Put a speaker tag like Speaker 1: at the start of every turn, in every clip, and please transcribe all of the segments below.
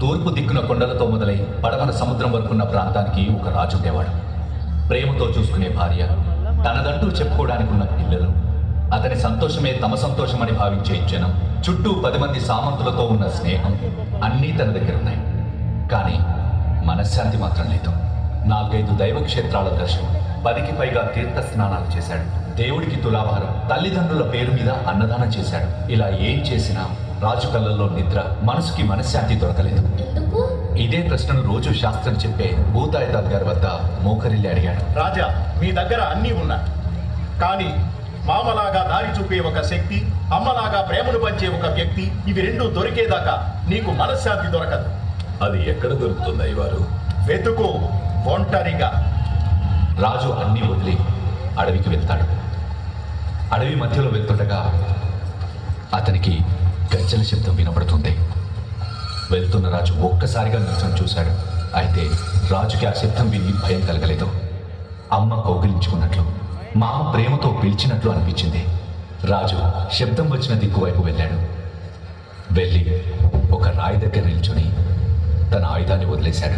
Speaker 1: తూర్పు దిక్కున కొండలతో మొదలై పడమర సముద్రం వరకున్న ప్రాంతానికి ఒక రాజు ఉండేవాడు ప్రేమతో చూసుకునే భార్య తనదంటూ చెప్పుకోవడానికి ఉన్న పిల్లలు అతని సంతోషమే తమ సంతోషమని భావించే జనం చుట్టూ పది మంది సామంతులతో ఉన్న స్నేహం అన్నీ తన దగ్గర ఉన్నాయి కానీ మనశ్శాంతి మాత్రం లేదు నాలుగైదు దైవ క్షేత్రాల దర్శనం పదికి పైగా తీర్థ స్నానాలు చేశాడు దేవుడికి తులాభారం తల్లిదండ్రుల పేరు మీద అన్నదానం చేశాడు ఇలా ఏం చేసినా రాజు కళ్ళల్లో నిద్ర మనసుకి మనశ్శాంతి దొరకలేదు
Speaker 2: ఎందుకు
Speaker 1: ఇదే ప్రశ్నను రోజు శాస్త్రం చెప్పే భూతాయితాల్ గారి వద్ద మోకరిల్లి అడిగాడు
Speaker 3: రాజా మీ దగ్గర అన్నీ ఉన్నాయి కానీ మామలాగా దారి చూపే ఒక శక్తి అమ్మలాగా ప్రేమను పంచే ఒక వ్యక్తి ఇవి రెండు దొరికేదాకా నీకు మనశ్శాంతి దొరకదు
Speaker 4: అది ఎక్కడ దొరుకుతుంది అయ్యవారు
Speaker 3: వెతుకు ఒంటరిగా
Speaker 1: రాజు అన్ని వదిలి అడవికి వెళ్తాడు అడవి మధ్యలో వెళ్తుండగా అతనికి గజ్జల శబ్దం వినపడుతుంది వెళ్తున్న రాజు ఒక్కసారిగా నిల్చొని చూశాడు అయితే రాజుకి ఆ శబ్దం విని భయం కలగలేదు అమ్మ కౌగిలించుకున్నట్లు మామ ప్రేమతో పిలిచినట్లు అనిపించింది రాజు శబ్దం వచ్చిన దిక్కు వైపు వెళ్ళాడు వెళ్ళి ఒక రాయి దగ్గర నిల్చుని తన ఆయుధాన్ని వదిలేశాడు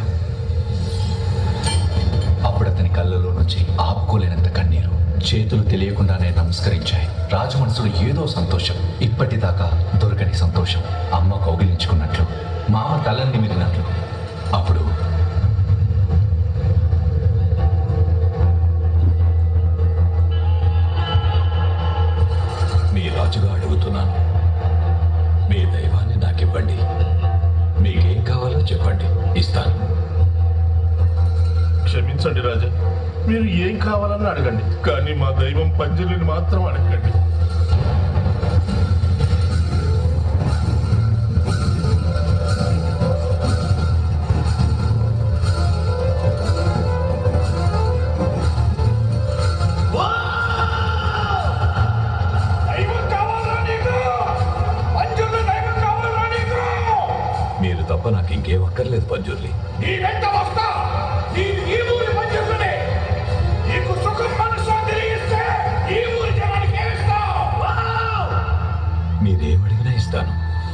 Speaker 1: అప్పుడు అతని కళ్ళలో నుంచి ఆపుకోలేనంత కన్నీరు చేతులు తెలియకుండానే నమస్కరించాయి రాజు మనసులో ఏదో సంతోషం ఇప్పటిదాకా దొరకని సంతోషం అమ్మ కౌగిలించుకున్నట్లు మామ తలని మిరినట్లు అప్పుడు
Speaker 4: మీ రాజుగా అడుగుతున్నాను మీ దైవాన్ని నాకివ్వండి మీకేం కావాలో చెప్పండి ఇస్తాను
Speaker 5: క్షమించండి రాజా మీరు ఏం కావాలని అడగండి కానీ మా దైవం పంజరుని మాత్రం అడగండి
Speaker 4: మీరు తప్ప నాకు ఇంకేం అక్కర్లేదు పంజుర్లి
Speaker 6: నీ వెంట వస్తా నీ ఈ ఊరి మంజులనే నీకు సుఖం మనశ్శాంతిని ఇస్తే ఈ ఊరి జనానికి ఏమిస్తావు
Speaker 4: మీరేమడిగినా ఇస్తాను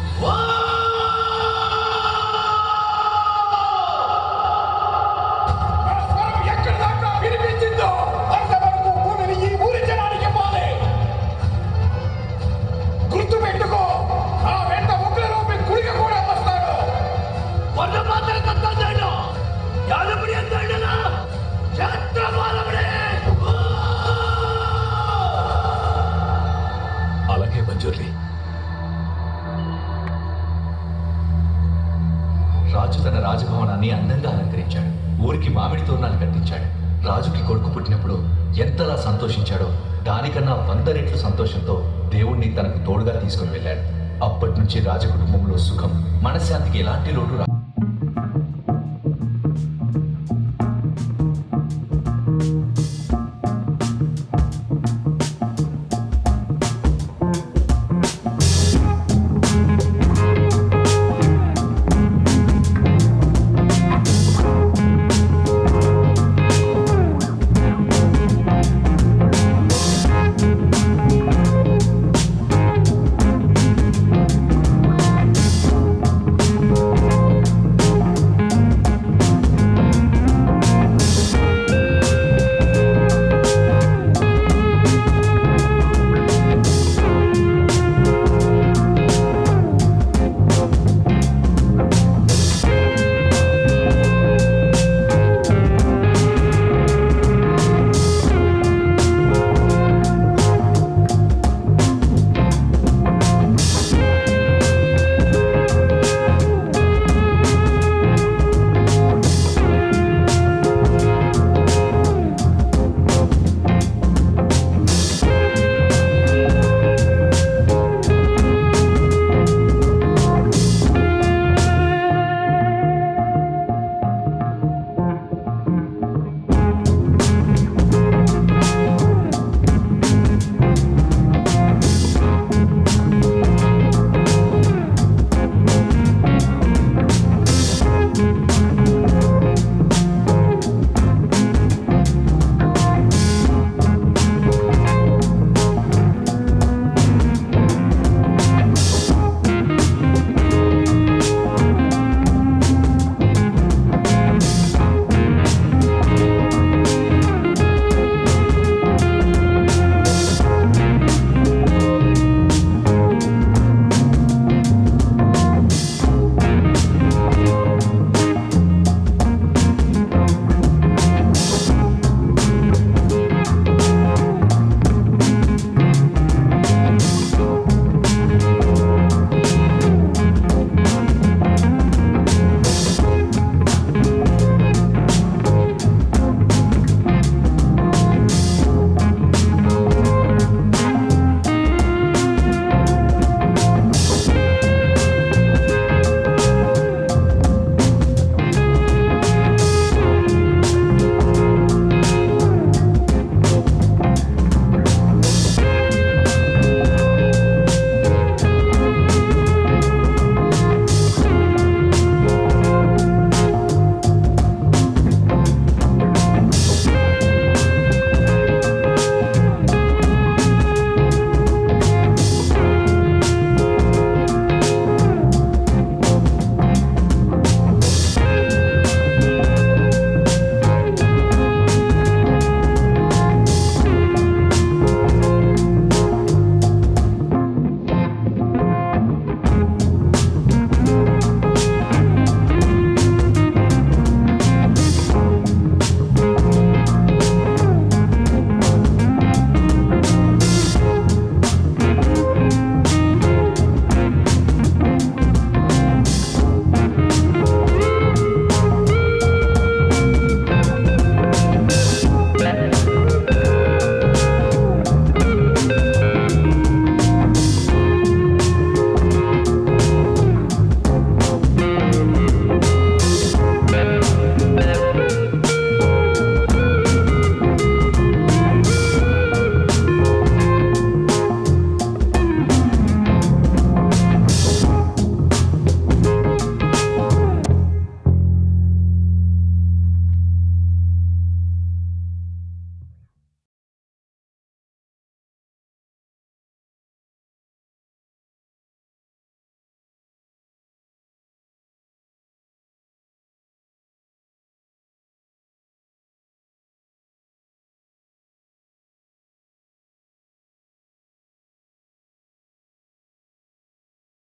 Speaker 6: మన స్వరం ఎక్కడి దాకా వినిపించిందో అంతవరకు భూమిని ఈ ఊరి జనానికి ఇవ్వాలి గుర్తు పెట్టుకో ఆ వెంట ఉగ్రరూపి గుడికి కూడా వస్తాడు వంద మాత్రం తత్తాడు యాదపుడి అంతాడనా ఛత్రపాలముడే
Speaker 4: అలాగే పంజుర్లి
Speaker 1: రాజు తన రాజభవనాన్ని అందంగా అలంకరించాడు ఊరికి మామిడి తోరణాలు కట్టించాడు రాజుకి కొడుకు పుట్టినప్పుడు ఎంతలా సంతోషించాడో దానికన్నా వంద రెట్లు సంతోషంతో దేవుణ్ణి తనకు తోడుగా తీసుకుని వెళ్ళాడు అప్పటి నుంచి రాజ కుటుంబంలో సుఖం మనశ్శాంతికి ఎలాంటి లోటు రా